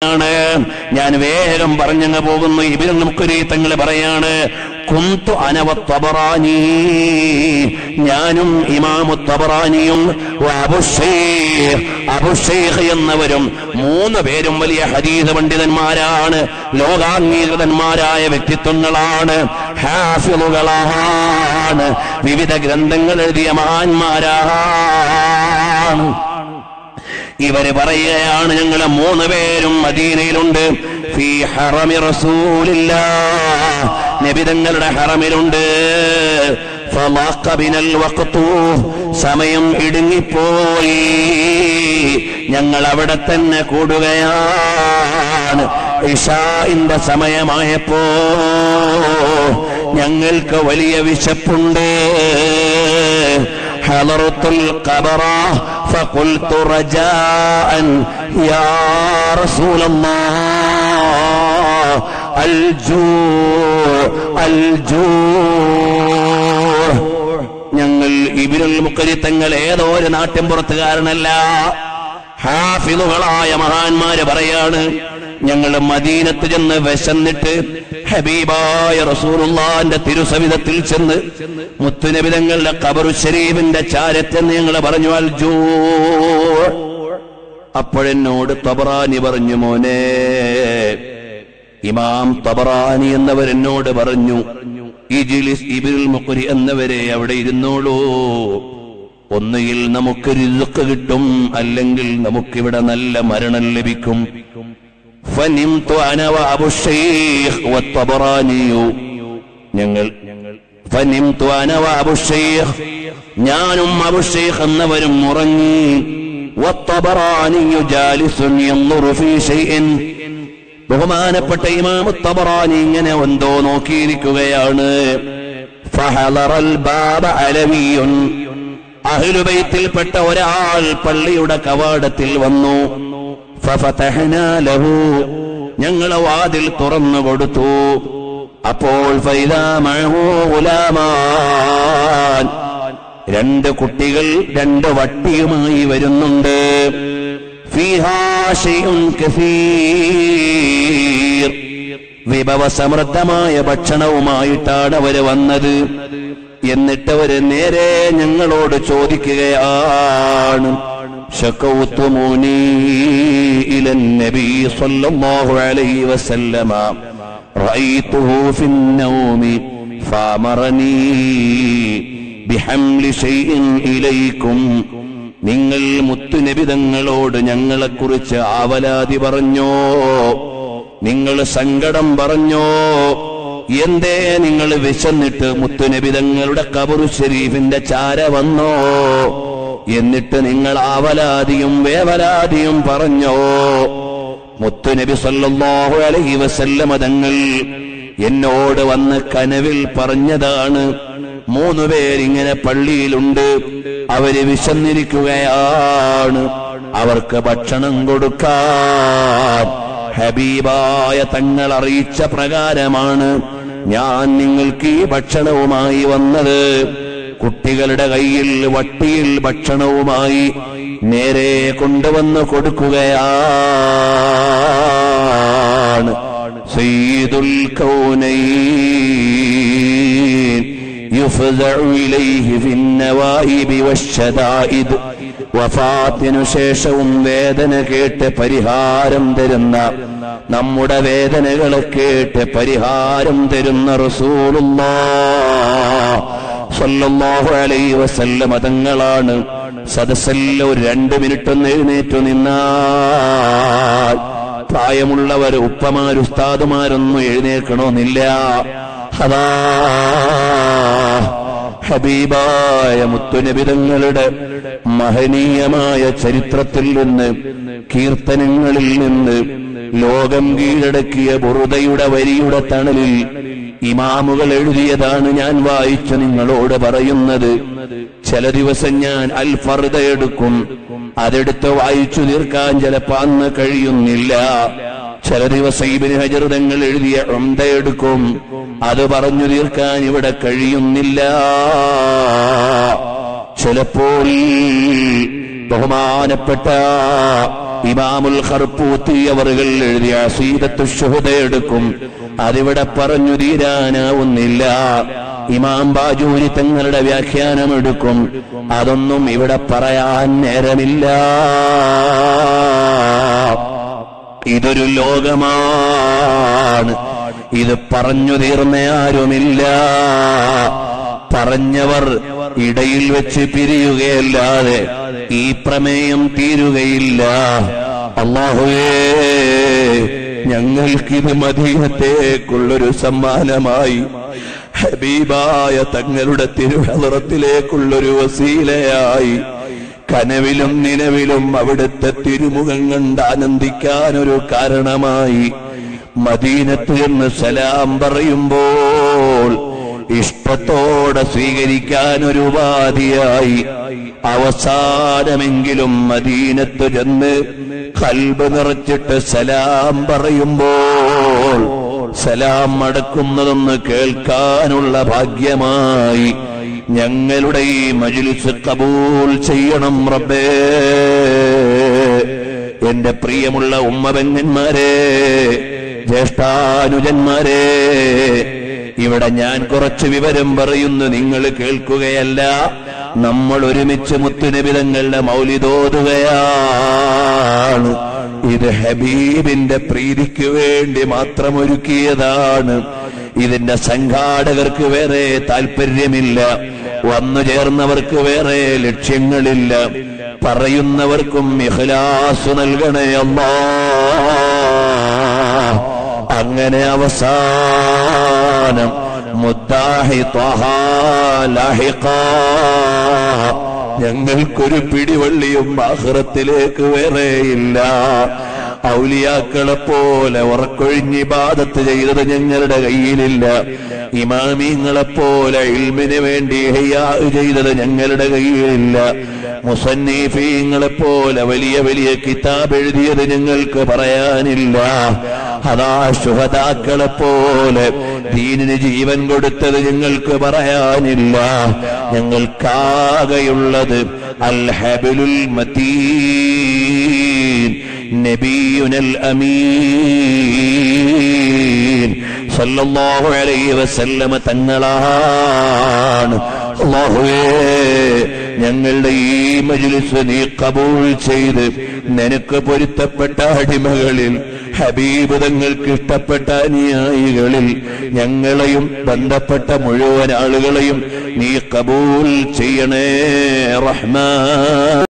ആണ് ഞാൻ വേഗം പറഞ്ഞങ്ങ് പോകുന്നു ഇവർ നമുക്കൊരു തങ്ങൾ പറയാണ് കുന്തു അനവത്തബറാനി ഞാനും ഇമാമു തബറാനിയും അബുഷേഖ് അബുഷേഖ് എന്നവരും മൂന്ന് പേരും വലിയ ഹദീദ് പണ്ഡിതന്മാരാണ് ലോകാംഗീകൃതന്മാരായ വ്യക്തിത്വങ്ങളാണ് ഹാഫിളുകളാണ് വിവിധ ഗ്രന്ഥങ്ങൾ എഴുതിയ മഹാന്മാരാണ് ഇവര് പറയുകയാണ് ഞങ്ങൾ മൂന്ന് പേരും മദീനയിലുണ്ട് ഫീ ഹറമി റസൂലില്ല നബിതങ്ങളുടെ ഹറമിലുണ്ട് ഫളാഖ ബിനൽ വഖ്തു സമയം ഇടുങ്ങിപ്പോയി ഞങ്ങൾ അവിടെ തന്നെ കൂടുകയാണ് ഇഷാഇന്റെ സമയമായപ്പോ ഞങ്ങൾക്ക് വലിയ വിശപ്പുണ്ട് حضرت القبر فقلت رجاء يا رسول الله الجوع الجوع ഞങ്ങൾ ഇബിനുൽ മുക്കരി തങ്ങൾ ഏതോ ഒരു നാട്ടിൻപുറത്തുകാരനല്ല ഹാഫിളുകളായ മഹാന്മാര് പറയാണ് ഞങ്ങൾ മദീനത്ത് ചെന്ന് വിശന്നിട്ട് ഹബീബായ റസൂലുള്ളാന്റെ തിരുസവിധത്തിൽ ചെന്ന് മുത്തുനബിതങ്ങളുടെ കബറു ശരീഫിന്റെ ചാരത്തെന്ന് ഞങ്ങൾ പറഞ്ഞു അൽജൂ അപ്പോഴെന്നോട് തബറാനി പറഞ്ഞു മോനെ ഇമാം തബറാനി എന്നവർ എന്നോട് പറഞ്ഞു ഇജിലിസ് ഇബിൽ മുഖരി എന്നവരെ അവിടെ ഇരുന്നോളൂ ഒന്നുകിൽ നമുക്ക് രിസുക്ക് കിട്ടും അല്ലെങ്കിൽ നമുക്കിവിടെ നല്ല മരണം ലഭിക്കും فنمت انا وابو الشيخ والطبراني ഞങ്ങൾ فنمت انا وابو الشيخ ഞാനും അബു ഷെയ്ഖ് എന്നവരും ഉറങ്ങി والطبراني جالس ينظر في شيء ബഹുമാനപ്പെട്ട ഇമാം തബറാനി ഇങ്ങനെ എന്തോ നോക്കിയിരിക്കുകയാണ് فحضر الباب علوي അഹ്ലുബൈത്തിൽപ്പെട്ട ഒരാൾ പള്ളിയുടെ കവാടത്തിൽ വന്നു ഫഫതഹ്നാ ലഹു ഞങ്ങളെ വാതിൽ തുറന്നു കൊടുത്തു അപ്പോൾ ഫൈദാ മഅഹു ഗുലാമാൻ രണ്ട് കുട്ടികൾ രണ്ട് വട്ടിയുമായി വരുന്നുണ്ട് ഫീഹാ ശൈഉൻ കസീർ വിഭവസമൃദ്ധമായ ഭക്ഷണവുമായിട്ടാണ് അവര് വന്നത് എന്നിട്ട് അവര് നേരെ ഞങ്ങളോട് ചോദിക്കുകയാണ് شكوتموني إلى النبي صلى الله عليه وسلم رأيته في النوم فأمرني بحمل شيء إليكم നിങ്ങൾ മുത്തുനബിതങ്ങളോട് ഞങ്ങളെക്കുറിച്ച് ആവലാതി പറഞ്ഞോ നിങ്ങൾ സങ്കടം പറഞ്ഞോ എന്തേ നിങ്ങൾ വിശന്നിട്ട് മുത്തുനബിതങ്ങളുടെ കബറു ഷരീഫിന്റെ ചാര വന്നോ എന്നിട്ട് നിങ്ങൾ ആവലാതിയും വേവലാതിയും പറഞ്ഞോ മുത്തുനബി സല്ലല്ലാഹു അലൈഹി വസല്ലമ തങ്ങൾ എന്നോട് വന്ന് കനവിൽ പറഞ്ഞതാണ് മൂന്ന് പേരിങ്ങനെ പള്ളിയിലുണ്ട് അവര് വിശന്നിരിക്കുകയാണ് അവർക്ക് ഭക്ഷണം കൊടുക്കാൻ ഹബീബായ തങ്ങൾ അറിയിച്ച പ്രകാരമാണ് ഞാൻ നിങ്ങൾക്ക് ഈ ഭക്ഷണവുമായി വന്നത് കുട്ടികളുടെ കയ്യിൽ വട്ടിയിൽ ഭക്ഷണവുമായി നേരെ കൊണ്ടുവന്ന് കൊടുക്കുകയാണ് സയ്യിദുൽ കൗനൈൻ يفزع إليه في النوائب والشدائد വഫാത്തിനു ശേഷവും വേദന കേട്ട് പരിഹാരം തരുന്ന നമ്മുടെ വേദനകളെ കേട്ട് പരിഹാരം തരുന്ന റസൂലുള്ളാഹ് സല്ലല്ലാഹു അലൈഹി വസല്ലം തങ്ങളാണ് സദസ്സല്ല ഒരു രണ്ട് മിനിറ്റ് ഒന്ന് എഴുന്നേറ്റു നിന്നാൽ പ്രായമുള്ളവർ ഉപ്പമാർ ഉസ്താദുമാരൊന്നും എഴുന്നേൽക്കണമെന്നില്ല അതാ ഹബീബായ മുത്തുനബിതങ്ങളുടെ മഹനീയമായ ചരിത്രത്തിൽ നിന്ന് കീർത്തനങ്ങളിൽ നിന്ന് ലോകം കീഴടക്കിയ ബുറുദയുടെ വരിയുടെ തണലിൽ ഇമാമുകൾ എഴുതിയതാണ് ഞാൻ വായിച്ചു നിങ്ങളോട് പറയുന്നത് ചില ദിവസം ഞാൻ അൽ ഫർദ എടുക്കും അതെടുത്ത് വായിച്ചു തീർക്കാൻ ചിലപ്പോ അന്ന് കഴിയുന്നില്ല ചില ദിവസം ഇബിന് ഹജർ തങ്ങൾ എഴുതിയ ഉംദ എടുക്കും അത് പറഞ്ഞു തീർക്കാൻ ഇവിടെ കഴിയുന്നില്ല ചിലപ്പോൾ ബഹുമാനപ്പെട്ട ഇമാമുൽ ഖർപ്പൂത്തി അവറുകൾ എഴുതിയ സീതത്തു ശുഹദ എടുക്കും അതിവിടെ പറഞ്ഞു തീരാനാവുന്നില്ല ഇമാം ബാജൂരി തങ്ങളുടെ വ്യാഖ്യാനം എടുക്കും അതൊന്നും ഇവിടെ പറയാൻ നേരമില്ല ഇതൊരു ലോകമാണ് ഇത് പറഞ്ഞു തീർന്ന ആരുമില്ല പറഞ്ഞവർ ഇടയിൽ വെച്ച് പിരിയുകയല്ലാതെ ഈ പ്രമേയം തീരുകയില്ല അള്ളാഹുവേ ഞങ്ങൾക്കിത് മദീനത്തേക്കുള്ളൊരു സമ്മാനമായി ഹബീബായ തങ്ങളുടെ തിരുവളത്തിലേക്കുള്ളൊരു വസീലയായി കനവിലും നിലവിലും അവിടുത്തെ തിരുമുഖം കണ്ട് ആനന്ദിക്കാൻ ഒരു കാരണമായി മദീനത്ത് എന്ന് സലാം പറയുമ്പോൾ ഇഷ്ടത്തോടെ സ്വീകരിക്കാൻ ഒരു ഉപാധിയായി അവസാനമെങ്കിലും മദീനത്ത് ചെന്ന് കൽബ് നിറച്ചിട്ട് സലാം പറയുമ്പോൾ സലാം മടക്കുന്നതൊന്ന് കേൾക്കാനുള്ള ഭാഗ്യമായി ഞങ്ങളുടെ ഈ മജിലിസ് കബൂൽ ചെയ്യണം റബ്ബേ എന്റെ പ്രിയമുള്ള ഉമ്മബെങ്ങന്മാരെ ജ്യേഷ്ഠാനുജന്മാരെ ഇവിടെ ഞാൻ കുറച്ച് വിവരം പറയുന്നു നിങ്ങൾ കേൾക്കുകയല്ല നമ്മൾ ഒരുമിച്ച് മുത്തുനിബിതങ്ങളുടെ മൗലിതോതുകയാണ് ഇത് ഹബീബിന്റെ പ്രീതിക്ക് വേണ്ടി മാത്രം ഒരുക്കിയതാണ് ഇതിന്റെ സംഘാടകർക്ക് വേറെ താല്പര്യമില്ല വന്നു ചേർന്നവർക്ക് വേറെ ലക്ഷ്യങ്ങളില്ല പറയുന്നവർക്കും ഇഖ്ലാസ് നൽകണേ അല്ലാ അങ്ങനെ അവസാനം മുദ്ദാഹി ത്വഹ ലാഹിഖ ഞങ്ങൾക്കൊരു പിടിവള്ളിയും ആഹ്റത്തിലേക്ക് വേറെയില്ല ഔലിയാക്കളെ പോലെ ഉറക്കൊഴിഞ്ഞ് ബാധത്ത് ചെയ്തത് ഞങ്ങളുടെ കയ്യിലില്ല ഇമാമിങ്ങളെ പോലെ ഇൽമിന് വേണ്ടി ഹയ്യാ ചെയ്തത് ഞങ്ങളുടെ കയ്യിലില്ല മുസന്നീഫീങ്ങളെ പോലെ വലിയ വലിയ കിതാബ് എഴുതിയത് ഞങ്ങൾക്ക് പറയാനില്ല അതാ ശുഹതാക്കളെ പോലെ ദീനിന് ജീവൻ കൊടുത്തത് ഞങ്ങൾക്ക് പറയാനില്ല ഞങ്ങൾക്കാകെയുള്ളത് അൽ ഹബിലുൽ മതീൻ നബിയുനൽ അമീൻ സല്ലല്ലാഹു അലൈഹി വസല്ലമ തങ്ങളാണ് അല്ലാഹുവേ ഞങ്ങളുടെ ഈ മജ്ലിസ് നീ കബൂൾ ചെയ്ത് നിനക്ക് പൊരുത്തപ്പെട്ട അടിമകളിൽ ഹബീബ് തങ്ങൾക്ക് ഇഷ്ടപ്പെട്ട അനുയായികളിൽ ഞങ്ങളെയും ബന്ധപ്പെട്ട മുഴുവൻ ആളുകളെയും നീ കബൂൽ ചെയ്യണേ റഹ്മാൻ